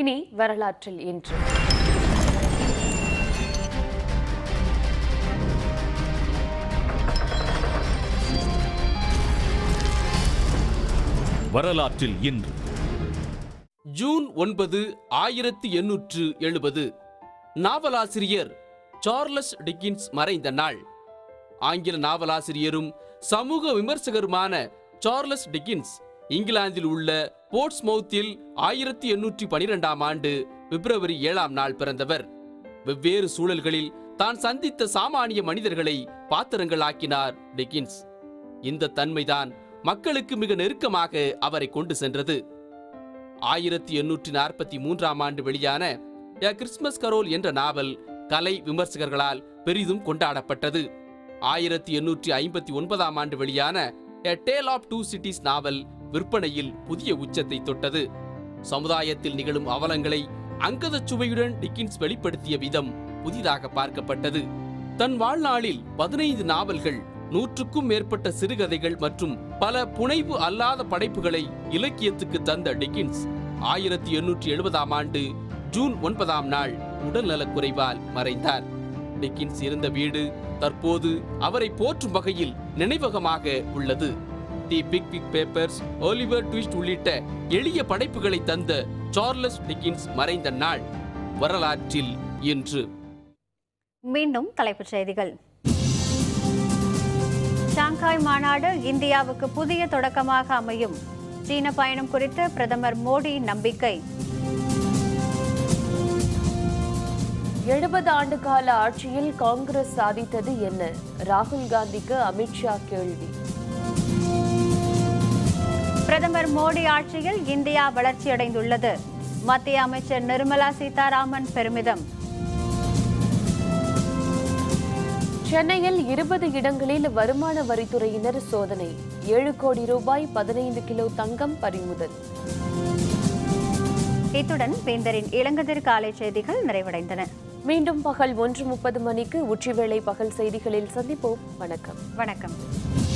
இனி வரலாற்றில் இன்று வரலாற்றில் இன்று ஜூன் ஒன்பது ஆயிரத்தி எண்ணூற்று எழுபது நாவலாசிரியர் சார்லஸ் டிக்கின்ஸ் மறைந்த நாள் ஆங்கில நாவலாசிரியரும் சமூக விமர்சகருமான சார்லஸ் டிக்கின்ஸ் இங்கிலாந்தில் உள்ள போர்ட்ஸ்மவுத்தில் ஆயிரத்தி எண்ணூற்றி பனிரெண்டாம் ஆண்டு பிப்ரவரி ஏழாம் நாள் பிறந்தவர் வெவ்வேறு சூழல்களில் தான் சந்தித்த சாமானிய மனிதர்களை பாத்திரங்களாக்கினார் டிக்கின்ஸ் இந்த தன்மைதான் மக்களுக்கு மிக நெருக்கமாக அவரை கொண்டு சென்றது ஆயிரத்தி எண்ணூற்றி நாற்பத்தி மூன்றாம் ஆண்டு வெளியான எ கிறிஸ்மஸ் கரோல் என்ற நாவல் கலை விமர்சகர்களால் பெரிதும் கொண்டாடப்பட்டது ஆயிரத்தி எண்ணூற்றி ஐம்பத்தி ஒன்பதாம் ஆண்டு வெளியான a tale of two cities நாவல் விற்பனையில் புதிய உச்சத்தை தொட்டது சமுதாயத்தில் நிகழும் அவலங்களை அங்கதச் சுவையுடன் டிக்கின்ஸ் வெளிப்படுத்திய விதம் புதிதாக பார்க்கப்பட்டது தன் வாழ்நாளில் பதினைந்து நாவல்கள் நூற்றுக்கும் மேற்பட்ட சிறுகதைகள் மற்றும் பல புனைவு அல்லாத படைப்புகளை இலக்கியத்துக்கு தந்த டிக்கின்ஸ் ஆயிரத்தி எண்ணூற்றி எழுபதாம் ஆண்டு ஜூன் ஒன்பதாம் நாள் உடல்நலக் குறைவால் மறைந்தார் டிக்கின்ஸ் இருந்த வீடு தற்போது அவரை போற்றும் வகையில் நினைவகமாக உள்ளது the Pickwick papers Oliver Twist உள்ளிட்ட எளிய படைப்புகளை தந்த சார்லஸ் டிக்கின்ஸ் மறைந்த நாள் வரலாற்றில் இன்று மீண்டும் தலைப்புச் செய்திகள் ஷாங்காய் மாநாடு இந்தியாவுக்கு புதிய தொடக்கமாக அமையும் சீன பயணம் குறித்து பிரதமர் மோடி நம்பிக்கை எழுபது ஆண்டு கால ஆட்சியில் காங்கிரஸ் சாதித்தது என்ன ராகுல் காந்திக்கு அமித்ஷா கேள்வி பிரதமர் மோடி ஆட்சியில் இந்தியா வளர்ச்சியடைந்துள்ளது மத்திய அமைச்சர் நிர்மலா சீதாராமன் பெருமிதம் சென்னையில் இருபது இடங்களில் வருமான வரித்துறையினர் சோதனை ஏழு கோடி ரூபாய் பதினைந்து கிலோ தங்கம் பறிமுதல் இத்துடன் வேந்தரின் இளங்கதிர் காலை செய்திகள் நிறைவடைந்தன மீண்டும் பகல் ஒன்று முப்பது மணிக்கு உச்சிவேளை பகல் செய்திகளில் சந்திப்போம் வணக்கம் வணக்கம்